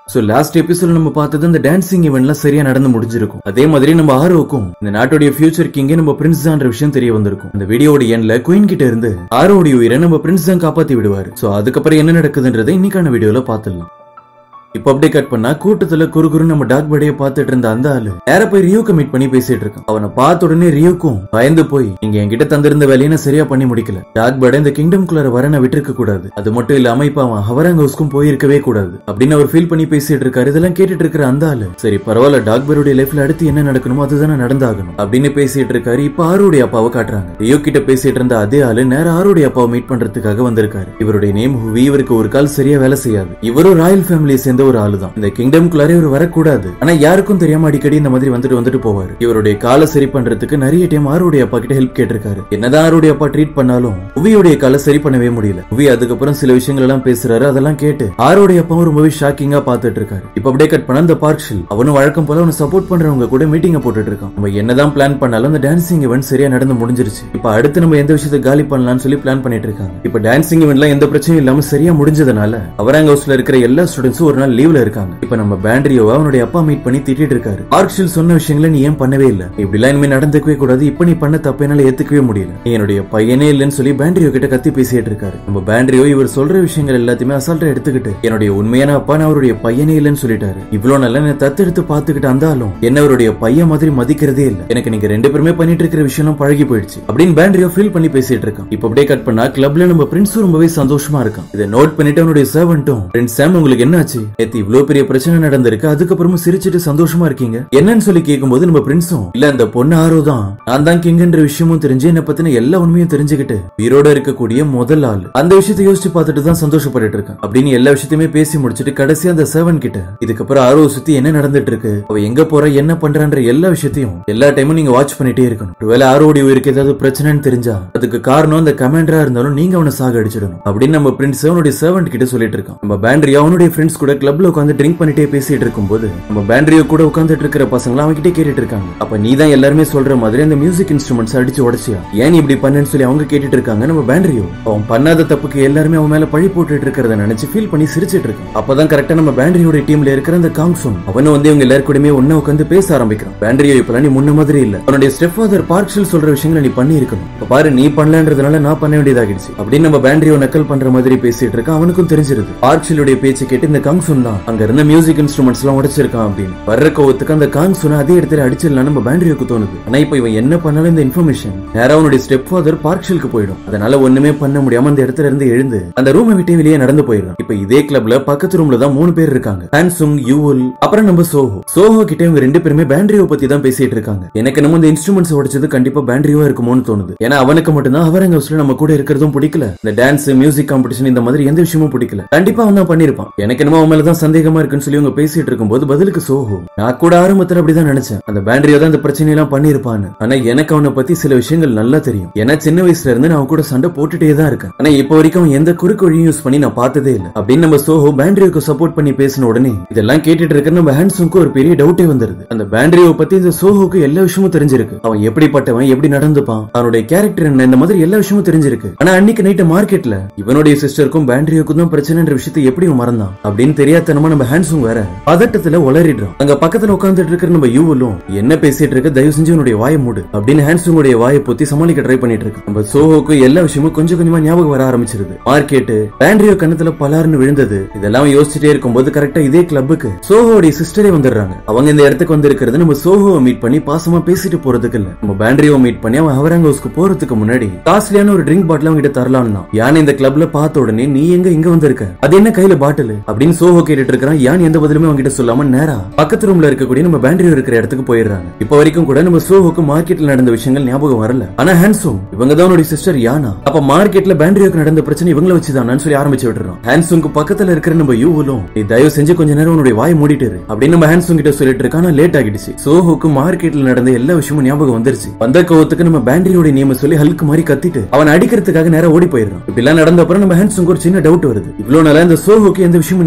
so last episode நம்ம பார்த்தது இந்த டான்சிங் ஈவெண்ட்லாம் சரியா நடந்து முடிஞ்சிருக்கும் அதே மாதிரி நம்ம ஆரோவுக்கும் இந்த நாட்டுடைய ஃபியூச்சர் கிங்கே நம்ம பிரின்ஸ் தான்ற விஷயம் தெரிய வந்திருக்கும் இந்த வீடியோட எண்ட்ல குயின் கிட்ட இருந்து ஆரோடைய உயிரை நம்ம பிரின்ஸ் தான் காப்பாத்தி விடுவாரு சோ அதுக்கப்புறம் என்ன நடக்குதுன்றதை இன்னைக்கான வீடியோல பாத்துடலாம் இப்ப அப்படியே கட் பண்ணா கூட்டத்துல குறு குறு நம்ம டாக் படைய பார்த்துட்டு இருந்த அந்த ஆளு நேர போய் ரியோக்கு மீட் பண்ணி பேசிட்டு இருக்கான் அவனை பார்த்த உடனே ரியோக்கும் பயந்து போய் நீங்க என்கிட்ட தந்திருந்த வேலையை நான் சரியா பண்ணி முடிக்கல டாக் பட இந்த கிங்டம் குள்ளார வர நான் விட்டுருக்க கூடாது அது மட்டும் இல்லாம இப்ப அவன் ஹவராங் ஹவுஸ்க்கும் போயிருக்கவே கூடாது அப்படின்னு அவர் ஃபீல் பண்ணி பேசிட்டு இருக்காரு இதெல்லாம் கேட்டுட்டு இருக்கிற அந்த ஆளு சரி பரவாயில்ல டாக் பருடைய லைஃப்ல அடுத்து என்ன நடக்கணுமோ அதுதானே நடந்தாகணும் அப்படின்னு பேசிட்டு இருக்காரு இப்ப ஆரோடைய அப்பாவை காட்டுறாங்க ரியோ கிட்ட பேசிட்டு இருந்த அதே ஆளு நேரா ஆரோடைய அப்பாவை மீட் பண்றதுக்காக வந்திருக்காரு இவருடைய நேம் ஹுவி இவருக்கு ஒரு கால் சரியா வேலை செய்யாது இவரும் ராயல் ஃபேமிலியை சேர்ந்த ஒரு ஆளு தான் இந்த கிங்டம்குள்ளாரே இவர் வரக்கூடாது ஆனா யாருக்கும் தெரியாம அடிக்கடி இந்த மாதிரி வந்துட்டு வந்துட்டு போவாரு இவருடைய காலை சரி பண்றதுக்கு நிறைய டைம் ஆருடைய அப்பா கிட்ட ஹெல்ப் கேட்டிருக்காரு என்னதான் ஆருடைய அப்பா ட்ரீட் பண்ணாலும் உவியுடைய காலை சரி பண்ணவே முடியல உவி அதுக்கப்புறம் சில விஷயங்கள் எல்லாம் பேசுறாரு அதெல்லாம் கேட்டு ஆருடைய அப்பாவும் ரொம்பவே ஷாக்கிங்கா பாத்துட்டு இருக்காரு இப்ப அப்படியே கட் பண்ண அந்த பார்க்ஷில் அவனும் வழக்கம் போல அவனை சப்போர்ட் பண்றவங்க கூட மீட்டிங்க போட்டுட்டு இருக்கான் நம்ம என்னதான் பிளான் பண்ணாலும் அந்த டான்சிங் இவெண்ட் சரியா நடந்து முடிஞ்சிருச்சு இப்ப அடுத்து நம்ம எந்த விஷயத்தை காலி பண்ணலாம்னு சொல்லி பிளான் பண்ணிட்டு இருக்காங்க இப்ப டான்சிங் இவெண்ட்லாம் எந்த பிரச்சனையும் இல்லாம சரியா முடிஞ்சதுனால அவராங்க ஹவுஸ்ல இருக்கிற எல்லா ஸ்டூடெண்ட்ஸும் ஒரு நாள் லீவ்ல இருக்காங்க இப்ப நம்ம பேண்ட்ரியோவை அவனுடைய அப்பா மீட் பண்ணி திட்டிட்டு இருக்காரு ஆர்க்ஷில் சொன்ன விஷயங்களை நீ ஏன் பண்ணவே இல்ல இப்படி எல்லாம் இனிமே நடந்துக்கவே கூடாது இப்ப நீ பண்ண தப்பு என்னால ஏத்துக்கவே முடியல நீ என்னுடைய பையனே இல்லைன்னு சொல்லி பேண்ட்ரியோ கிட்ட கத்தி பேசிட்டு இருக்காரு நம்ம பேண்ட்ரியோ இவர் சொல்ற விஷயங்கள் எல்லாத்தையுமே அசால்ட்டா எடுத்துக்கிட்டு என்னுடைய உண்மையான அப்பா நான் அவருடைய பையனே இல்லைன்னு சொல்லிட்டாரு இவ்வளவு நல்லா என்ன தத்தெடுத்து பாத்துக்கிட்டு அந்தாலும் என்ன அவருடைய பையன் மாதிரி மதிக்கிறதே இல்ல எனக்கு நீங்க ரெண்டு பேருமே பண்ணிட்டு இருக்கிற விஷயம் பழகி போயிடுச்சு அப்படின்னு பேண்ட்ரியோ ஃபீல் பண்ணி பேசிட்டு இருக்கான் இப்ப அப்படியே கட் பண்ணா கிளப்ல நம்ம பிரின்ஸும் ரொம்பவே சந்தோஷமா இருக்கான் இதை நோட் பண்ணிட்டு அவனுடைய சர்வன்ட்டும் பிரின்ஸ் சாம் உங்களுக்கு என்ன ஆச்சு நேத்து இவ்வளவு பெரிய பிரச்சனை நடந்திருக்கு அதுக்கப்புறமும் சிரிச்சிட்டு சந்தோஷமா இருக்கீங்க என்னன்னு சொல்லி கேட்கும்போது நம்ம பிரின்ஸும் இல்ல அந்த பொண்ணு ஆரோ தான் நான் தான் கிங்கன்ற விஷயமும் தெரிஞ்சு என்ன பத்தின எல்லா உண்மையும் தெரிஞ்சுக்கிட்டு உயிரோட இருக்கக்கூடிய முதல் ஆள் அந்த விஷயத்தை யோசிச்சு பார்த்துட்டு தான் சந்தோஷப்பட்டுட்டு இருக்கேன் அப்படின்னு எல்லா விஷயத்தையுமே பேசி முடிச்சிட்டு கடைசியா அந்த சர்வன் கிட்ட இதுக்கப்புறம் ஆரோ சுத்தி என்ன நடந்துட்டு இருக்கு அவ எங்க போற என்ன பண்றான்ற எல்லா விஷயத்தையும் எல்லா டைமும் நீங்க வாட்ச் பண்ணிட்டே இருக்கணும் ஒருவேளை ஆரோடைய உயிருக்கு ஏதாவது பிரச்சனைன்னு தெரிஞ்சா அதுக்கு காரணம் அந்த கமாண்டரா இருந்தாலும் நீங்க அவனை சாக அடிச்சிடணும் அப்படின்னு நம்ம பிரின்ஸ் அவனுடைய சர்வன்ட் கிட்ட சொல்லிட்டு இருக்கான் நம்ம பேண்டரி அவனுடைய ஃப்ரெண்ட்ஸ் கூட கிளப்ல உட்காந்து ட்ரிங்க் பண்ணிட்டே பேசிட்டு இருக்கும்போது நம்ம பேண்டரியோ கூட உட்காந்துட்டு இருக்கிற பசங்க அவங்க கிட்டே கேட்டுட்டு இருக்காங்க அப்ப நீ தான் எல்லாருமே சொல்ற மாதிரி அந்த மியூசிக் இன்ஸ்ட்ருமெண்ட்ஸ் அடிச்சு உடச்சியா ஏன் நீ இப்படி பண்ணேன்னு சொல்லி அவங்க கேட்டுட்டு இருக்காங்க நம்ம பேண்டரியோ அவன் பண்ணாத தப்புக்கு எல்லாருமே அவன் மேல பழி போட்டுட்டு இருக்கிறத நினைச்சு ஃபீல் பண்ணி சிரிச்சிட்டு இருக்கான் அப்பதான் கரெக்டா நம்ம பேண்டரியோட டீம்ல இருக்கிற அந்த காங்சோன் அவனும் வந்து இவங்க எல்லாரும் கூடயுமே ஒண்ணா உட்காந்து பேச ஆரம்பிக்கிறான் பேண்டரியோ இப்பலாம் நீ முன்ன மாதிரி இல்ல அவனுடைய ஸ்டெப் ஃபாதர் பார்க்ஷில் சொல்ற விஷயங்களை நீ பண்ணி இருக்கணும் இப்ப பாரு நீ பண்ணலன்றதுனால நான் பண்ண வேண்டியதாகிடுச்சு அப்படின்னு நம்ம பேண்டரியோ நக்கல் பண்ற மாதிரி பேசிட்டு இருக்கான் அவனுக்கும் தெரிஞ்சிருது பார்க்ஷிலுடைய பேச்சு கேட்டு இந்த காங்சோன் தான் அங்க இருந்த மியூசிக் இன்ஸ்ட்ருமெண்ட்ஸ் எல்லாம் உடைச்சிருக்கான் அப்படின்னு வர்ற கோவத்துக்கு அந்த காங் சொன்ன அதே இடத்துல அடிச்சிடலாம் நம்ம பேண்டரியோக்கு தோணுது ஆனா இப்ப இவன் என்ன பண்ணாலும் இந்த இன்ஃபர்மேஷன் நேரா அவனுடைய ஸ்டெப் ஃபாதர் பார்க்ஷிலுக்கு போயிடும் அதனால ஒண்ணுமே பண்ண முடியாம அந்த இடத்துல இருந்து எழுந்து அந்த ரூமை விட்டு வெளியே நடந்து போயிடுறான் இப்ப இதே கிளப்ல பக்கத்து ரூம்ல தான் மூணு பேர் இருக்காங்க ஹான்சுங் யூல் அப்புறம் நம்ம சோஹோ சோஹோ கிட்ட இவங்க ரெண்டு பேருமே பேண்டரியோ பத்தி தான் பேசிட்டு இருக்காங்க எனக்கு நம்ம இந்த இன்ஸ்ட்ருமெண்ட்ஸ் உடைச்சது கண்டிப்பா பேண்டரியோ இருக்குமோன்னு தோணுது ஏன்னா அவனுக்கு மட்டும்தான் அவரங்க ஹவுஸ்ல நம்ம கூட இருக்கிறதும் பிடிக்கல இந்த டான்ஸ் மியூசிக் காம்படிஷன் இந்த மாதிரி எந்த விஷயமும் பிடிக்கல கண்டிப்பா அவன் தான் பண்ணிருப்பான் எனக்கு என்னமோ அவன் மேலதான் சந்தேகமா இருக்குன்னு சொல்லி இவங்க பேசிட்டு இருக்கும்போது பதிலுக்கு சோஹோ நான் கூட ஆரம்பத்துல அப்படிதான் நினைச்சேன் அந்த பேண்டரியோ தான் இந்த பிரச்சனை எல்லாம் பண்ணிருப்பான்னு ஆனா எனக்கு அவனை பத்தி சில விஷயங்கள் நல்லா தெரியும் ஏன்னா சின்ன வயசுல இருந்து நான் அவன் கூட சண்டை போட்டுட்டே தான் இருக்கேன் ஆனா இப்போ வரைக்கும் அவன் எந்த குறுக்கு வழியும் யூஸ் பண்ணி நான் பார்த்ததே இல்ல அப்படின்னு நம்ம சோஹோ பேண்டரியோக்கு சப்போர்ட் பண்ணி பேசின உடனே இதெல்லாம் கேட்டுட்டு இருக்க நம்ம ஹேண்ட்ஸுக்கு ஒரு பெரிய டவுட்டே வந்துருது அந்த பேண்டரியோ பத்தி இந்த சோஹோக்கு எல்லா விஷயமும் தெரிஞ்சிருக்கு அவன் எப்படிப்பட்டவன் எப்படி நடந்துப்பான் அவனுடைய கேரக்டர் என்ன இந்த மாதிரி எல்லா விஷயமும் தெரிஞ்சிருக்கு ஆனா அன்னைக்கு நைட்டு மார்க்கெட்ல இவனுடைய சிஸ்டருக்கும் பேண்டரியோக்கும் தான் பிரச்சனைன்ற விஷயத்தை எப்படி இவன் மறந்தான் அப்படின்னு தெரியாதனமா நம்ம ஹேண்ட்ஸும் வேற பதட்டத்துல உளறிடுறான் அங்க பக்கத்துல உட்கார்ந்துட்டு இருக்கிற நம்ம யூவலும் என்ன பேசிட்டு இருக்க தயவு செஞ்சு உன்னுடைய வாயை மூடு அப்படின்னு ஹேண்ட்ஸுங்களுடைய வாயை பொத்தி சமாளிக்க ட்ரை பண்ணிட்டு இருக்கு நம்ம சோஹோக்கு எல்லா விஷயமும் கொஞ்சம் கொஞ்சமா ஞாபகம் வர ஆரம்பிச்சிருது மார்க்கெட் பேண்ட்ரியோ கண்ணத்துல பலாருன்னு விழுந்தது இதெல்லாம் யோசிச்சுட்டே இருக்கும்போது கரெக்டா இதே கிளப்புக்கு சோஹோடைய சிஸ்டரே வந்துடுறாங்க அவங்க இந்த இடத்துக்கு வந்திருக்கிறது நம்ம சோஹோவை மீட் பண்ணி பாசமா பேசிட்டு போறதுக்கு இல்ல நம்ம பேண்ட்ரியோ மீட் பண்ணி அவன் ஹவராங்க ஹவுஸ்க்கு போறதுக்கு முன்னாடி காஸ்ட்லியான ஒரு ட்ரிங்க் பாட்டில் அவங்க கிட்ட தரலாம் தான் யான் இந்த கிளப்ல பார்த்த உடனே நீ எங்க இங்க வந்திருக்க அது என்ன கையில பாட்டில் அப்படின்னு சோஹோ கேட்டுட்டு இருக்கிறான் யான் எந்த பதிலுமே அவங்க கிட்ட சொல்லாம நேரா பக்கத்து ரூம்ல இருக்கக்கூடிய நம்ம பேண்டரியோ இருக்கிற இடத்துக்கு போயிடுறாங்க இப்ப வரைக்கும் கூட நம்ம சோஹோக்கு மார்க்கெட்ல நடந்த விஷயங்கள் ஞாபகம் வரல ஆனா ஹேண்ட்ஸும் இவங்க தான் உன்னுடைய சிஸ்டர் யானா அப்ப மார்க்கெட்ல பேண்டரியோக்கு நடந்த பிரச்சனை இவங்கள வச்சுதானு சொல்லி ஆரம்பிச்சு விட்டுறோம் ஹேண்ட்ஸுக்கு பக்கத்துல இருக்கிற நம்ம யூவலும் நீ தயவு செஞ்சு கொஞ்ச நேரம் உன்னுடைய வாய் மூடிட்டு இரு அப்படின்னு நம்ம ஹேண்ட்ஸும் கிட்ட சொல்லிட்டு இருக்கான லேட் ஆகிடுச்சு சோஹோக்கு மார்க்கெட்ல நடந்த எல்லா விஷயமும் ஞாபகம் வந்துருச்சு வந்த கோவத்துக்கு நம்ம பேண்டரியோட நேம சொல்லி ஹல்க் மாதிரி கத்திட்டு அவன் அடிக்கிறதுக்காக நேரம் ஓடி போயிடுறான் இப்படி எல்லாம் நடந்த அப்புறம் நம்ம ஹேண்ட்ஸுக்கு ஒரு சின்ன டவுட் வருது இவ்வளவு நாளா இந்த சோஹோக்கு எந்த விஷயமும் ஞாபகம் வரல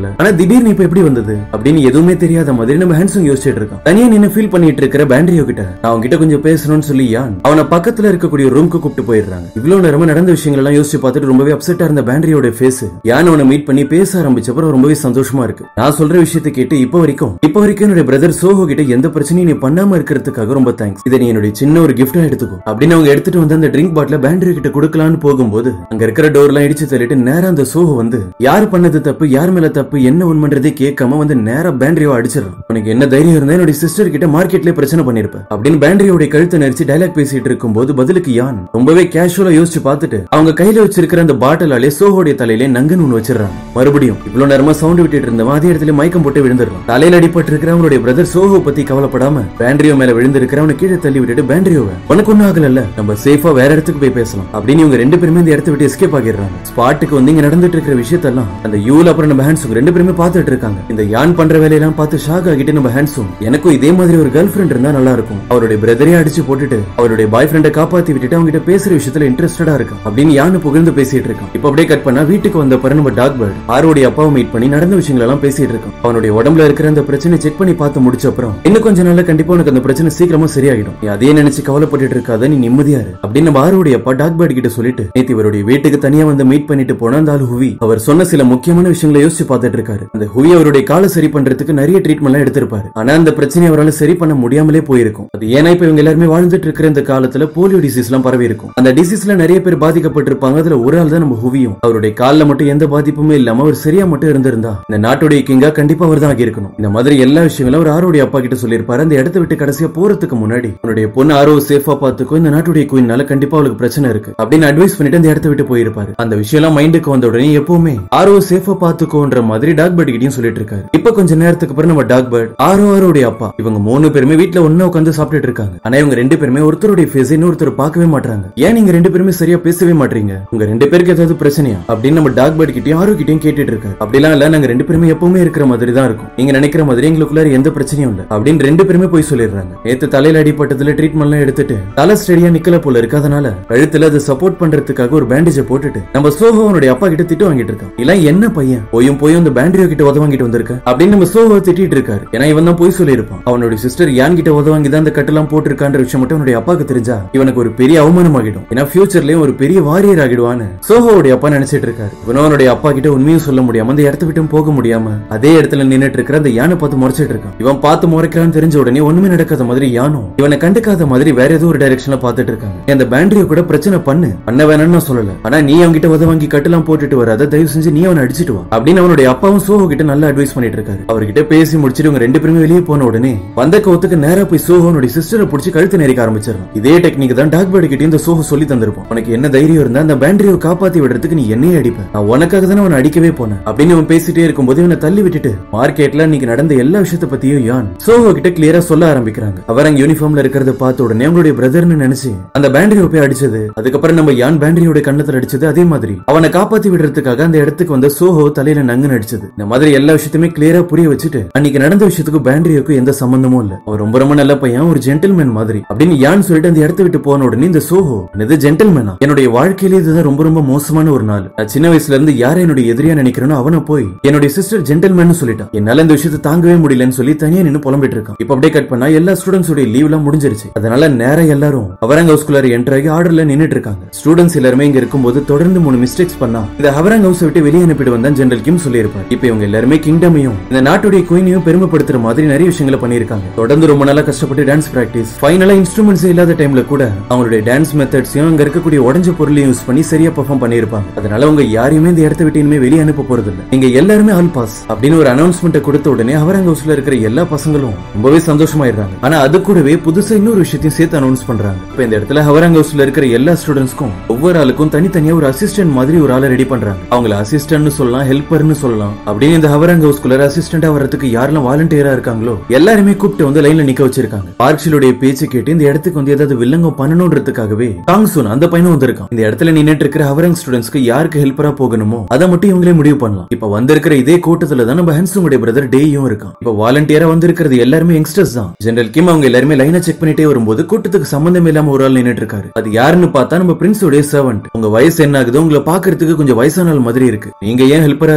போல ஆனா திடீர்னு இப்ப எப்படி வந்தது அப்படின்னு எதுவுமே தெரியாத மாதிரி நம்ம ஹேண்ட்ஸும் யோசிச்சுட்டு இருக்கான் தனியா நின்னு ஃபீல் பண்ணிட்டு இருக்கிற பேண்ட்ரியோ கிட்ட நான் அவங்க கிட்ட கொஞ்சம் பேசணும்னு சொல்லி யான் அவனை பக்கத்துல இருக்கக்கூடிய ரூம்க்கு கூப்பிட்டு போயிடுறாங்க இவ்வளவு நேரமா நடந்த விஷயங்கள் எல்லாம் யோசிச்சு பார்த்துட்டு ரொம்பவே அப்செட்டா இருந்த பேண்ட்ரியோட ஃபேஸ் யான் அவனை மீட் பண்ணி பேச ஆரம்பிச்சப்பறம் ரொம்பவே சந்தோஷமா இருக்கு நான் சொல்ற விஷயத்தை கேட்டு இப்ப வரைக்கும் இப்ப வரைக்கும் என்னுடைய பிரதர் சோஹோ கிட்ட எந்த பிரச்சனையும் நீ பண்ணாம இருக்கிறதுக்காக ரொம்ப தேங்க்ஸ் இதை நீ என்னுடைய சின்ன ஒரு கிஃப்டா எடுத்துக்கோ அப்படின்னு அவங்க எடுத்துட்டு வந்து அந்த ட்ரிங்க் பாட்டில பேண்டரி கிட்ட கொடுக்கலான்னு போகும்போது அங்க இருக்கிற டோர் எல்லாம் இடிச்சு தள்ளிட்டு நேரா அந்த சோஹோ வந்து யார் பண்ணது தப்பு யார் மேல தப்பு என்ன உண்மைன்றதே கேட்காம வந்து நேரா பேண்டரியோ அடிச்சிடறான் உனக்கு என்ன தைரியம் இருந்தா என்னுடைய சிஸ்டர் கிட்ட மார்க்கெட்லயே பிரச்சனை பண்ணிருப்ப அப்படின்னு பேண்டரியோட கழுத்தை நெரிச்சு டைலாக் பேசிட்டு இருக்கும்போது பதிலுக்கு யான் ரொம்பவே கேஷுவலா யோசிச்சு பார்த்துட்டு அவங்க கையில வச்சிருக்கிற அந்த பாட்டிலாலே சோஹோடைய தலையிலே நங்கன் ஒண்ணு வச்சிடறாங்க மறுபடியும் இவ்வளவு நேரமா சவுண்ட் விட்டுட்டு இருந்தவன் அதே இடத்துல மயக்கம் போட்டு விழுந்துடுறான் தலையில அடிபட்டு இருக்கிற அவனுடைய பிரதர் சோஹோ பத்தி கவலைப்படாம பேண்ட்ரியோ மேல விழுந்திருக்கிற அவனை கீழே தள்ளி விட்டுட்டு பேண்ட்ரியோவை உனக்கு ஒண்ணும் ஆகல நம்ம சேஃபா வேற இடத்துக்கு போய் பேசலாம் அப்படின்னு இவங்க ரெண்டு பேருமே இந்த இடத்த விட்டு எஸ்கேப் ஆகிடுறாங்க ஸ்பாட்டுக்கு வந்து இங்க நடந்துட்டு இருக்கிற விஷயத்தெல்லாம் அந்த யூல அப்புறம் நம்ம ஹேண்ட்ஸும் ரெண்டு பேருமே பார்த்துட்டு இருக்காங்க இந்த யான் பண்ற வேலையெல்லாம் பார்த்து ஷாக் ஆகிட்டு நம்ம ஹேண்ட்ஸும் எனக்கும் இதே மாதிரி ஒரு கேர்ள் ஃபிரெண்ட் இருந்தா நல்லா இருக்கும் அவருடைய பிரதரே அடிச்சு போட்டுட்டு அவருடைய பாய் ஃப்ரெண்டை காப்பாத்தி விட்டுட்டு அவங்க கிட்ட பேசுற விஷயத்துல இன்ட்ரெஸ்டடா இருக்கான் அப்படின்னு யானு புகழ்ந்து பேசிட்டு இருக்கான் இப்ப அப்படியே கட் பண்ணா வீட்டுக்கு வந்த பிறகு நம்ம டாக் பேர்ட் ஆரோடைய அப்பாவை மீட் பண்ணி நடந்த விஷயங்கள் எல்லாம் பேசிட்டு இருக்கான் அவனுடைய உடம்புல இருக்கிற அந்த பிரச்சனை செக் பண்ணி பார்த்து முடிச்ச அப்புறம் இன்னும் கொஞ்ச நாள்ல கண்டிப்பா உனக்கு அந்த பிரச்சனை சீக்கிரமா சரியாயிடும் நீ அதே நினைச்சு கவலைப்பட்டுட்டு இருக்காத நீ நிம்மதியா இரு அப்படின்னு நம்ம ஆரோடைய அப்பா டாக் பேர்ட் கிட்ட சொல்லிட்டு நேத்து இவருடைய வீட்டுக்கு தனியா வந்து மீட் பண்ணிட்டு போன அந்த ஆள் ஹுவி அவர் சொன்ன சில முக்கியமான விஷயங்களை யோசிச்சு பார்த்துட்டு இருக்காரு அந்த ஹுவி அவருடைய காலை சரி பண்றதுக்கு நிறைய ட்ரீட்மெண்ட் எல்லாம் எடுத்திருப்பாரு ஆனா அந்த பிரச்சனையை அவரால் சரி பண்ண முடியாமலே போயிருக்கும் அது ஏன்னா இப்ப இவங்க எல்லாருமே வாழ்ந்துட்டு இருக்கிற இந்த காலத்துல போலியோ டிசீஸ் எல்லாம் பரவி இருக்கும் அந்த டிசீஸ்ல நிறைய பேர் பாதிக்கப்பட்டிருப்பாங்க அதுல ஒரு ஆள் தான் நம்ம ஹுவியும் அவருடைய கால்ல மட்டும் எந்த பாதிப்புமே இல்லாம அவர் சரியா மட்டும் இருந்திருந்தா இந்த நாட்டுடைய கிங்கா கண்டிப்பா அவர் தான் ஆகியிருக்கணும் இந்த மாதிரி எல்லா விஷயங்களும் அவர் ஆரோடைய அப்பா கிட்ட சொல்லியிருப்பாரு அந்த இடத்த விட்டு கடைசியா போறதுக்கு முன்னாடி உன்னுடைய பொண்ணு ஆரோ சேஃபா பாத்துக்கோ இந்த நாட்டுடைய குயின்னால கண்டிப்பா அவளுக்கு பிரச்சனை இருக்கு அப்படின்னு அட்வைஸ் பண்ணிட்டு அந்த இடத்த விட்டு போயிருப்பாரு அந்த விஷயம் எல்லாம் மைண்டுக்கு வந்த உடனே எப்பவுமே ஆரோ சேஃபா பாத்துக்கோன்ற மாதிரி டாக் பேர்ட் கிட்டயும் சொல்லிட்டு இருக்காரு இப்ப கொஞ்ச நேரத்துக்கு அப்புறம் நம்ம டாக் பேர்ட் ஆரோ ஆரோடைய அப்பா இவங்க மூணு பேருமே வீட்ல ஒண்ணா உட்காந்து சாப்பிட்டுட்டு இருக்காங்க ஆனா இவங்க ரெண்டு பேருமே ஒருத்தருடைய ஃபேஸ் இன்னொருத்தர் பார்க்கவே மாட்டாங்க ஏன் நீங்க ரெண்டு பேருமே சரியா பேசவே மாட்டீங்க உங்க ரெண்டு பேருக்கு ஏதாவது பிரச்சனையா அப்படின்னு நம்ம டாக் பேர்ட் கிட்டயும் ஆரோ கிட்டயும் கேட்டுட்டு இருக்காரு அப்படிலாம் இல்ல நாங்க ரெண்டு பேருமே எப்பவுமே இருக்கிற மாதிரி தான் இருக்கும் நீங்க நினைக்கிற மாதிரி எங்களுக்குள்ள எந்த பிரச்சனையும் இல்ல அப்படின்னு ரெண்டு பேருமே போய் சொல்லிடுறாங்க நேத்து தலையில அடிப்பட்டதுல ட்ரீட்மெண்ட் எல்லாம் எடுத்துட்டு தலை ஸ்டெடியா நிக்கல போல இருக்கு அதனால கழுத்துல அதை சப்போர்ட் பண்றதுக்காக ஒரு பேண்டேஜ போட்டுட்டு நம்ம சோஹோனுடைய அப்பா கிட்ட திட்டு வாங்கிட்டு இருக்கான் இல்ல என்ன பையன் போயும் போயும் அந்த பேண்டரியோ கிட்ட உத வாங்கிட்டு வந்திருக்க அப்படின்னு நம்ம சோஹோ திட்டிட்டு இருக்காரு ஏன்னா இவன் தான் போய் சொல்லியிருப்பான் அவனுடைய சிஸ்டர் யான் கிட்ட உத வாங்கி தான் அந்த கட்டெல்லாம் போட்டிருக்கான்ற விஷயம் மட்டும் அவனுடைய அப்பாக்கு தெரிஞ்சா இவனுக்கு ஒரு பெரிய அவமானம் ஆகிடும் ஏன்னா ஃபியூச்சர்லயும் ஒரு பெரிய வாரியர் ஆகிடுவான்னு சோஹோவுடைய அப்பா நினைச்சிட்டு இருக்காரு இவனும் அவனுடைய அப்பா கிட்ட உண்மையும் சொல்ல முடியாம அந்த இடத்த விட்டும் போக முடியாம அதே இடத்துல நின்னுட்டு இருக்கிற அந்த யானை பார்த்து முறைச்சிட்டு இருக்கான் இவன் பார்த்து முறைக்கிறான்னு தெரிஞ்ச உடனே ஒண்ணுமே நடக்காத மாதிரி யானும் இவனை கண்டுக்காத மாதிரி வேற ஏதோ ஒரு டைரக்ஷன்ல பாத்துட்டு இருக்காங்க நீ அந்த பேண்டரியோ கூட பிரச்சனை பண்ணு பண்ண வேணாம்னு நான் சொல்லல ஆனா நீ அவன்கிட்ட உத வாங்கி கட்டெல்லாம் போட்டுட்டு வராத தயவு செஞ்சு நீ அவனை அடிச்சிட்டு வா அப்படின்னு அவனுடைய அப்பாவும் சோஹோ கிட்ட நல்லா அட்வைஸ் பண்ணிட்டு இருக்காரு அவர்கிட்ட பேசி முடிச்சிட்டு இவங்க ரெண்டு பேருமே வெளியே போன உடனே வந்த கோவத்துக்கு நேரா போய் சோஹோனுடைய சிஸ்டரை பிடிச்சி கழுத்து நெரிக்க ஆரம்பிச்சிடறான் இதே டெக்னிக் தான் டாக் பேர்டு கிட்ட இந்த சோஹோ சொல்லி தந்திருப்போம் உனக்கு என்ன தைரியம் இருந்தா அந்த பேண்டரியோ காப்பாத்தி விடுறதுக்கு நீ என்னையே அடிப்ப நான் உனக்காக தானே அவனை அடிக்கவே போனேன் அப்படின்னு அவன் பேசிட்டே இருக்கும்போது இவனை தள்ளி விட்டுட்டு மார்க்கெட்ல இன்னைக்கு நடந்த எல்லா விஷயத்த பத்தியும் யான் சோஹோ கிட்ட கிளியரா சொல்ல ஆரம்பிக்கிறாங்க அவர் அங்க யூனிஃபார்ம்ல இருக்கிறத பார்த்த உடனே அவங்களுடைய பிரதர்னு நினைச்சு அந்த பேண்டரியோ போய் அடிச்சது அதுக்கப்புறம் நம்ம யான் பேண்டரியோட கண்ணத்துல அடிச்சது அதே மாதிரி அவனை காப்பாத்தி விடுறதுக்காக அந்த இடத்துக்கு வந்த சோஹோ தலையில நங்கு அடிச்சது இந்த மாதிரி எல்லா விஷயத்தையுமே கிளியரா புரிய வச்சுட்டு அன்னைக்கு நடந்த விஷயத்துக்கு பேண்டரியோக்கு எந்த சம்பந்தமும் இல்ல அவர் ரொம்ப ரொம்ப நல்ல பையன் ஒரு ஜென்டில்மேன் மாதிரி அப்படின்னு யான் சொல்லிட்டு அந்த இடத்த விட்டு போன உடனே இந்த சோஹோ இது ஜென்டில்மேனா என்னுடைய வாழ்க்கையில இதுதான் ரொம்ப ரொம்ப மோசமான ஒரு நாள் நான் சின்ன வயசுல இருந்து யாரை என்னுடைய எதிரியா நினைக்கிறேனோ அவனை போய் என்னுடைய சிஸ்டர் ஜென்டில்மேன் சொல்லிட்டான் என்னால இந்த விஷயத்தை தாங்கவே முடியலன்னு சொல்லி தனியா நின்னு புலம்பிட்டு இருக்கான் இப்ப அப்படியே கட் பண்ணா எல்லா ஸ்டூடெண்ட்ஸோட லீவ் எல்லாம் முடிஞ்சிருச்சு அதனால நேரா எல்லாரும் அவரங்க ஹவுஸ்குள்ளார என்டர் ஆகி ஆர்டர்ல நின்னுட்டு இருக்காங்க ஸ்டூடெண்ட்ஸ் எல்லாருமே இங்க இருக்கும்போது தொடர்ந்து மூணு மிஸ்டேக்ஸ் பண்ணா இந்த ஹவரங் ஹவுஸ் விட்டு வெளியே அனுப்பிட்டு வந்தா ஜெனரல் கிம் சொல்லியிருப்பார் இப்ப இவங்க எல்லாருமே கிங்டமையும் இந்த நாட்டுடைய குயினையும் பெருமைப்படுத்துற மாதிரி நிறைய விஷயங்களை பண்ணிருக்காங்க தொடர்ந்து ரொம்ப நாளா கஷ்டப்பட்டு டான்ஸ் பிராக்டிஸ் ஃபைனலா இன்ஸ்ட்ருமெண்ட்ஸ் இல்லாத டைம்ல கூட அவங்களுடைய டான்ஸ் மெத்தட்ஸையும் அங்க இருக்கக்கூடிய உடஞ்ச பொருளையும் யூஸ் பண்ணி சரியா பெர்ஃபார்ம் பண்ணிருப்பாங்க அதனால உங்க யாரையுமே இந்த இடத்த விட்டு இனிமே வெளியே அனுப்ப போறது இல்ல நீங்க எல்லாருமே ஆல் பாஸ் அப்படின்னு ஒரு அனௌன்ஸ்மெண்ட் கொடுத்த உடனே ஹவரங் ஹவுஸ்ல இருக்கிற எல்லா பசங்களும் ரொம்பவே சந்தோஷமாயிடுறாங்க ஆனா அது கூடவே புதுசா இன்னொரு விஷயத்தையும் சேர்த்து அனௌன்ஸ் பண்றாங்க இப்ப இந்த இடத்துல ஹவரங் ஹவுஸ்ல இருக்கிற எல்லா ஸ்டூடெண்ட்ஸ்க்கும் ஒவ்வொரு ஆளுக்கும் தனித்தனியா ஒரு அசிஸ்டன்ட் மாதிரி ஒரு ஆளை ரெடி பண்றாங்க அவங்கள அசிஸ்டன்ட்னு சொல்லலாம் ஹெல்ப்பர்னு சொல்லலாம் அப்படின்னு இந்த ஹவரங் ஹவுஸ்குள்ள அசிஸ்டன்டா வர்றதுக்கு யாரெல்லாம் வாலண்டியரா இருக்காங்களோ எல்லாருமே கூப்பிட்டு வந்து லைன்ல நிக்க வச்சிருக்காங்க பார்க்ஷிலுடைய பேச்சு கேட்டு இந்த இடத்துக்கு வந்து ஏதாவது வில்லங்கம் பண்ணணும்ன்றதுக்காகவே டாங் சுன் அந்த பையனும் வந்திருக்கான் இந்த இடத்துல நின்னுட்டு இருக்கிற ஹவரங் ஸ்டூடெண்ட்ஸ்க்கு யாருக்கு ஹெல்ப்பரா போகணுமோ அதை மட்டும் இவங்களே முடிவு பண்ணலாம் இப்ப வந்திருக்கிற இதே கூட்டத்துல தான் நம்ம ஹன்சுங்களுடைய பிரதர் டேயும் இருக்கான் இப்ப வாலண்டியரா வந்திருக்கிறது எல்லாருமே யங்ஸ்டர்ஸ் தான் ஜெனரல் கிம் அவங்க எல்லாருமே லைனை செக் பண்ணிட்டே வரும்போது கூட்டத்துக்கு சம்பந்தம் இல்லாம ஒரு ஆள் நின்னுட்டு இருக்காரு அது யாருன்னு பார்த்தா நம்ம பிரின்ஸோடைய சர்வன்ட் உங்க வயசு என்ன ஆகுது உங்களை பாக்குறதுக்கு கொஞ்சம் வயசான ஆள் மாதிரி இருக்கு நீங்க ஏன் ஹெல்ப்பரா இருக்கிறதுக்காக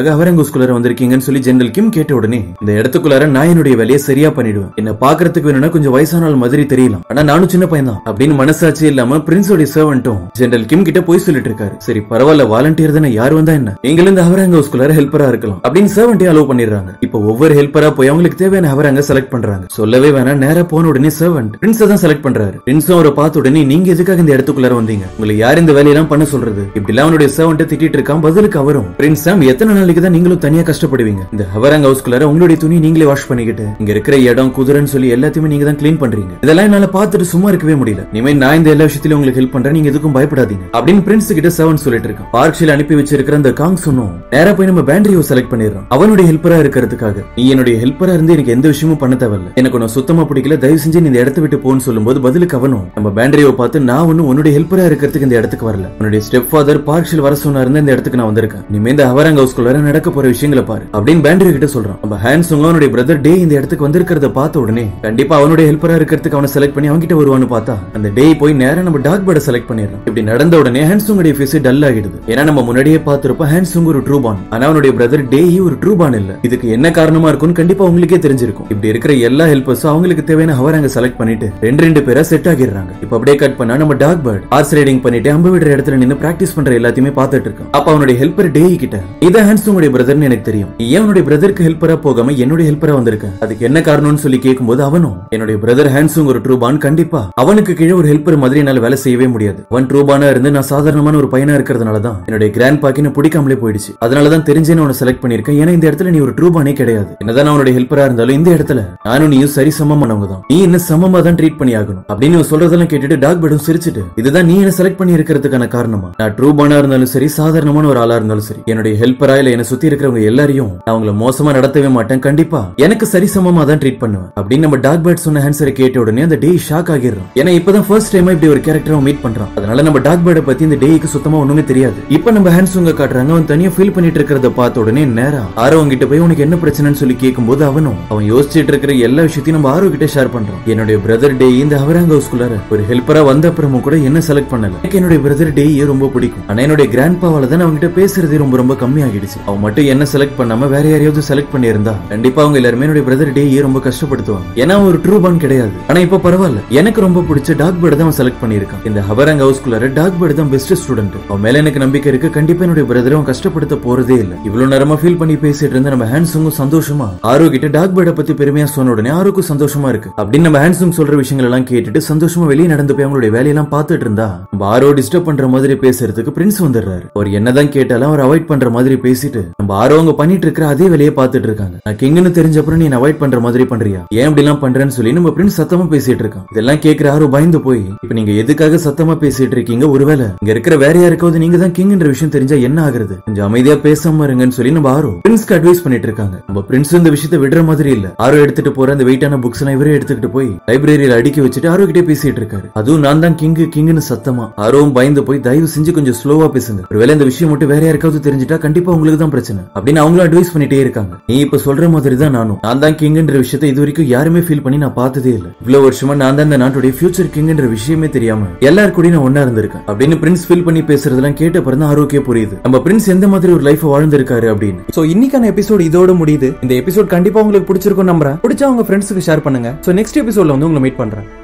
எதுக்காக அவரங்கூஸ்குள்ளார வந்திருக்கீங்கன்னு சொல்லி ஜெனரல் கிம் கேட்ட உடனே இந்த இடத்துக்குள்ளார நான் என்னுடைய வேலையை சரியா பண்ணிடுவேன் என்ன பாக்குறதுக்கு வேணும்னா கொஞ்சம் வயசான ஆள் மாதிரி தெரியலாம் ஆனா நானும் சின்ன பையன் தான் அப்படின்னு மனசாட்சி இல்லாம பிரின்ஸோட சர்வன்ட்டும் ஜெனரல் கிம் கிட்ட போய் சொல்லிட்டு இருக்காரு சரி பரவாயில்ல வாலண்டியர் தானே யார் வந்தா என்ன நீங்களும் இந்த ஹவராங்க ஹவுஸ்குள்ளார ஹெல்ப்பரா இருக்கலாம் அப்படின்னு சர்வன்ட்டே அலோவ் பண்ணிடுறாங்க இப்போ ஒவ்வொரு ஹெல்ப்பரா போய் அவங்களுக்கு தேவையான ஹவராங்க செலக்ட் பண்றாங்க சொல்லவே வேணாம் நேரா போன உடனே சர்வன்ட் பிரின்ஸ் தான் செலக்ட் பண்றாரு பிரின்ஸும் அவரை பார்த்த உடனே நீங்க எதுக்காக இந்த இடத்துக்குள்ளார வந்தீங்க உங்களை யார் இந்த வேலையெல்லாம் பண்ண சொல்றது இப்படி எல்லாம் அவனுடைய சர்வன்ட்ட திட்டிட்டு இருக்கான் பதிலுக்கு அவரும் பிரின்ஸ் சாம் எத்தனை நாளைக்கு தான் நீங்களும் தனியா கஷ்டப்படுவீங்க இந்த ஹவராங்க ஹவுஸ்குள்ளார உங்களுடைய துணி நீங்களே வாஷ் பண்ணிக்கிட்டு இங்க இருக்கிற இடம் குதிரைன்னு சொல்லி எல்லாத்தையுமே நீங்க தான் க்ளீன் பண்றீங்க இதெல்லாம் என்னால பார்த்துட்டு சும்மா இருக்கவே முடியல இனிமே நான் இந்த எல்லா விஷயத்திலும் உங்களுக்கு ஹெல்ப் பண்றேன் நீங்க எதுக்கும் பயப்படாதீங்க அப்படின்னு பிரின்ஸ் கிட்ட சர்வன்ட் சொல்லிட்டு இருக்கான் பார்க்ஷில் அனுப்பி வச்சிருக்கிற அந்த காங் சொன்னோம் நேரா போய் நம்ம பேண்டரியோ செலக்ட் பண்ணிடுறோம் அவனுடைய ஹெல்ப்பரா இருக்கிறதுக்காக நீ என்னுடைய ஹெல்ப்பரா இருந்து எனக்கு எந்த விஷயமும் பண்ண தேவையில்ல எனக்கு உன்னை சுத்தமா பிடிக்கல தயவு செஞ்சு நீ இந்த இடத்த விட்டு போன்னு சொல்லும்போது பதிலுக்கு அவனும் நம்ம பேண்டரியோ பார்த்து நான் ஒண்ணு உன்னுடைய ஹெல்ப்பரா இருக்கிறதுக்கு இந்த இடத்துக்கு வரல உன்னுடைய ஸ்டெப் ஃபாதர் பார்க்ஷில் வர சொன்னா இருந்தா இந்த இடத்துக்கு நான் வந்திருக்கேன் இனிமே இந்த ஹவரங் ஹவுஸ்குள்ளார நடக்க போற விஷயங்களை பாரு அப்படின்னு பேண்டரியோ கிட்ட சொல்றான் நம்ம ஹேண்ட்ஸுங்க அவனுடைய பிரதர் டே இந்த இடத்துக்கு வந்திருக்கிறத பார்த்த உடனே கண்டிப்பா அவனுடைய ஹெல்ப்பரா இருக்கிறதுக்கு அவனை செலக்ட் பண்ணி அவன்கிட்ட வருவான்னு பார்த்தா அந்த டே போய் நேரா நம்ம டாக் பேர்டை செலக்ட் பண்ணிடுறான் இப்படி நடந்த உடனே ஹேண்ட்ஸுங்களுடைய ஃபேஸ் டல் ஆகிடுது ஏன்னா நம்ம முன்னாடியே பார்த்திருப்போம் ஹேண்ட்ஸுங்க ஒரு ட்ரூபான் ஆனா அவனுடைய பிரதர் டேஹி ஒரு ட்ரூபான் இல்ல இதுக்கு என்ன காரணமா இருக்கும்னு கண்டிப்பா உங்களுக்கே தெரிஞ்சிருக்கும் இப்படி இருக்கிற எல்லா ஹெல்ப்பர்ஸும் அவங்களுக்கு தேவையான ஹவராங்க செலக்ட் பண்ணிட்டு ரெண்டு ரெண்டு பேரா செட் ஆகிடுறாங்க இப்ப அப்படியே கட் பண்ணா நம்ம டாக் பேர்ட் ஹார்ஸ் ரைடிங் பண்ணிட்டு அம்பு விடுற இடத்துல நின்னு பிராக்டிஸ் பண்ற எல்லாத்தையுமே பார்த்துட்டு இருக்கான் அப்ப அவனுடைய ஹெல்ப்பர் டேஹி கிட்ட இதான் ஹேண்ட்ஸுங்களுடைய பிரதர்னு எனக்கு தெரியும் நீ ஏன் உன்னுடைய பிரதருக்கு ஹெல்ப்பரா போகாம என்னுடைய ஹெல்ப்பரா வந்திருக்க அதுக்கு என்ன காரணம்னு சொல்லி கேட்கும்போது அவனும் என்னுடைய பிரதர் ஹேண்ட்ஸுங்க ஒரு ட்ரூபான் கண்டிப்பா அவனுக்கு கீழே ஒரு ஹெல்ப்பர் மாதிரி என்னால வேலை செய்யவே முடியாது அவன் ட்ரூபானா இருந்து நான் சாதாரணமான ஒரு பையனா இருக்கிறதுனால தான் என்னுடைய கிராண்ட் பாக்கின பிடிக்காமலே போயிடுச்சு அதனால தான் தெரிஞ்சே நான் உன்னை செலக்ட் பண்ணிருக்கேன் ஏன்னா இந்த இடத்துல நீ ஒரு ட்ரூபானே கிடையாது என்னதான் நான் உன்னுடைய ஹெல்ப்பரா இருந்தாலும் இந்த இடத்துல நானும் நீயும் சரி சமமானவங்க தான் நீ என்ன சமமா தான் ட்ரீட் பண்ணி ஆகணும் அப்படின்னு இவன் சொல்றதெல்லாம் கேட்டுட்டு டாக் பேர்டும் சிரிச்சிட்டு இதுதான் நீ என்ன செலக்ட் பண்ணி இருக்கிறதுக்கான காரணமா நான் ட்ரூபானா இருந்தாலும் சரி சாதாரணமான ஒரு ஆளா இருந்தாலும் சரி என்னுடைய ஹெல்ப்பரா இல்ல என்ன சுத்தி இருக்கிறவங்க எல்லாரையும் நான் உங்களை மோசமா நடத்தவே மாட்டேன் கண்டிப்பா எனக்கு சரி சமமா தான் ட்ரீட் பண்ணுவேன் அப்படின்னு நம்ம டாக் பேர்ட் சொன்ன ஆன்சரை கேட்ட உடனே அந்த டே ஷாக் ஆகிடுறான் ஏன்னா இப்பதான் ஃபர்ஸ்ட் டைம் இப்படி ஒரு கேரக்டர் அவன் மீட் பண்றான் அதனால நம்ம டாக் பேர்டை பத்தி இந்த டேக்கு சுத்தமா ஒண்ணுமே தெரியாது இப்ப நம்ம ஹேண்ட்ஸுங்க காட்டுறாங்க அவன் தனியா ஃபீல் பண்ணிட்டு இருக்கிறத பார்த்த உடனே நேரா ஆரோ கிட்ட போய் உனக்கு என்ன பிரச்சனைன்னு சொல்லி கேட்கும்போது அவனும் அவன் யோசிச்சுட்டு இருக்கிற எல்லா விஷயத்தையும் நம்ம ஆரோ கிட்ட ஷேர் பண்றான் என்னுடைய பிரதர் டே இந்த ஹவராங்க ஹவுஸ்குள்ளார ஒரு ஹெல்ப்பரா வந்த அப்புறமும் கூட என்ன செலக்ட் பண்ணல எனக்கு என்னுடைய பிரதர் டேயே ரொம்ப பிடிக்கும் ஆனா என்னுடைய கிராண்ட் பாவால தான் அவன்கிட்ட பேசுறதே ரொம்ப ரொம்ப கம்மி ஆகிடுச்சு அவன் மட்டும் என்ன செலக்ட் பண்ணாம வேற யாரையாவது செலக்ட் பண்ணியிருந்தா கண்டிப்பா அவங்க எல்லாருமே என்னுடைய பிரதர் டேயே ரொம்ப கஷ்டப்படுத்துவாங்க ஏன்னா அவன் ஒரு ட்ரூ பான் கிடையாது ஆனா இப்ப பரவாயில்ல எனக்கு ரொம்ப பிடிச்ச டாக் பேர்டு தான் அவன் செலக்ட் பண்ணியிருக்கான் இந்த ஹவரங் ஹவுஸ்குள்ளார டாக் பேர்டு தான் பெஸ்ட் ஸ்டூடெண்ட் அவன் மேல எனக்கு நம்பிக்கை இருக்கு கண்டிப்பா என்னுடைய பிரதரை அவன் கஷ்டப்படுத்த போறதே இல்ல இவ்வளவு நேரமா ஃபீல் பண்ணி பேசிட்டு இருந்த நம்ம ஹேண்ட்ஸுங்கும் சந்தோஷமா ஆரோ கிட்ட டாக் பேர்டை பத்தி பெருமையா சொன்ன உடனே ஆரோக்கும் சந்தோஷமா இருக்கு அப்படின்னு நம்ம ஹேண்ட்ஸும் சொல்ற விஷயங்கள் எல்லாம் கேட்டுட்டு சந்தோஷமா வெளியே நடந்து போய் அவங்களுடைய வேலையெல்லாம் பார்த்துட்டு இருந்தா நம்ம ஆரோ டிஸ்டர்ப் பண்ற மாதிரி பேசுறதுக்கு பிரின்ஸ் வந்துடுறாரு அவர் என்னதான் கேட்டாலும் அவர் அவாய்ட் பண்ற மாதிரி பேசிட்டு நம்ம ஆரோ அவங்க பண்ணிட்டு இருக்கிற அதே வேலையை பார்த்துட்டு இருக்காங்க நான் கிங்னு தெரிஞ்ச அப்புறம் நீ அவாய்ட் பண்ற மாதிரி பண்றியா ஏன் இப்படி எல்லாம் பண்றேன்னு சொல்லி நம்ம பிரின்ஸ் சத்தமா பேசிட்டு இருக்கான் இதெல்லாம் கேட்கிற ஆரோ பயந்து போய் இப்ப நீங்க எதுக்காக சத்தமா பேசிட்டு இருக்கீங்க ஒருவேளை இங்க இருக்கிற வேற யாருக்காவது நீங்க தான் கிங்ன்ற விஷயம் தெரிஞ்சா என்ன ஆகுறது கொஞ்சம் அமைதியா பேசாம இருங்கன்னு சொல்லி நம்ம ஆரோ பிரின்ஸ்க்கு அட்வைஸ் பண்ணிட்டு இருக்காங்க நம்ம பிரின்ஸ் இந்த விஷயத்தை விடுற மாதிரி இல்ல ஆரோ எடுத்துட்டு போற அந்த வெயிட்டான புக்ஸ் எல்லாம் இவரே எடுத்துக்கிட்டு போய் லைப்ரரியில அடுக்கி வச்சுட்டு ஆரோ கிட்டே பேசிட்டு இருக்காரு அதுவும் நான் தான் கிங்கு கிங்னு சத்தமா ஆரோவும் பயந்து போய் தயவு செஞ்சு கொஞ்சம் ஸ்லோவா பேசுங்க ஒருவேளை இந்த விஷயம் மட்டும் வேற யாருக்காவது தெரிஞ்சுட்டா கண்டிப்பா உங்களுக்கு தான் பிரச்சனை அப்படின்னு அவங்களும் அட்வைஸ் பண்ணிட்டே இருக்காங்க நீ இப்ப சொல்ற மாதிரி தான் நானும் நான் தான் கிங்ன்ற விஷயத்தை இது வரைக்கும் யாருமே ஃபீல் பண்ணி நான் பார்த்ததே இல்ல இவ்வளவு வருஷமா நான் தான் இந்த நாட்டுடைய ஃபியூச்சர் கிங்ன்ற விஷயமே தெரியாம எல்லார் கூடயும் நான் ஒன்னா இருந்திருக்கேன் அப்படின்னு பிரின்ஸ் ஃபீல் பண்ணி பேசுறதெல்லாம் கேட்ட பிறந்த ஆரோக்கிய புரியுது நம்ம பிரின்ஸ் எந்த மாதிரி ஒரு லைஃப் வாழ்ந்திருக்காரு அப்படின்னு சோ இன்னைக்கான எபிசோட் இதோட முடியுது இந்த எபிசோட் கண்டிப்பா உங்களுக்கு பிடிச்சிருக்கும் நம்புறேன் பிடிச்சா உங்க ஃப்ரெண்ட்ஸுக்கு ஷேர் பண்ணுங்க சோ நெக்ஸ்ட் எபிசோட்ல வந்து உங்களை மீட் பண்றேன்